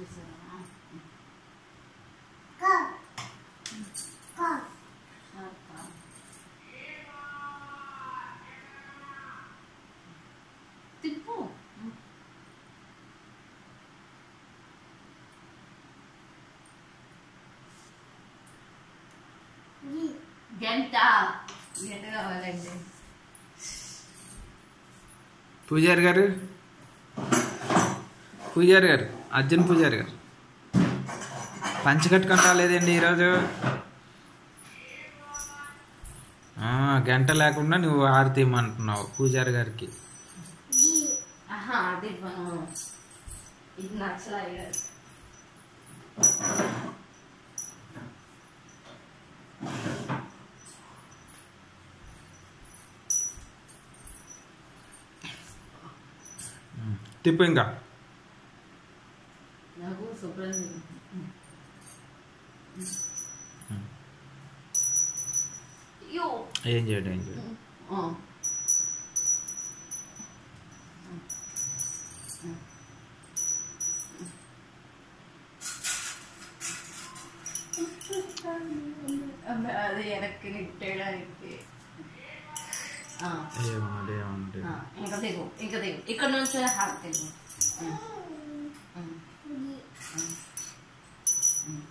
చూసారా షార్పా? తిప్పు గంట గంట కావాలండి పూజారి గారు పూజారి గారు అర్జున్ పూజారి గారు పంచి కట్టుకొని రాలేదండి ఈరోజు ఆ, గంట లేకుండా నువ్వు హారతి ఇమ్మంటున్నావు పూజారి గారికి ఆహా అది మనం ఇది నచ్చలే తిప్పు ఇంకా నాకు శుభ్రం అయ్యో ఏం చేయడం ఏం చేయడం ఆ. అమ్మ, అది వెనక్కి నెట్టేయడానికి ఆ, ఏమన్నా ఏమన్నా ఆ, ఇంకా దిగు ఇంకా దిగు ఇక్కడ నుంచి హాత్ దిగు ఉమ్, ఉమ్, ఉమ్, ఉమ్.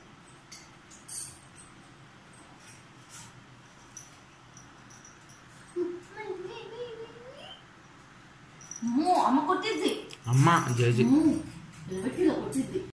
అమ్మో అమ్మ కొట్టింది అమ్మ జేజీ అమ్మో, నిలబెట్టిందో కొట్టింది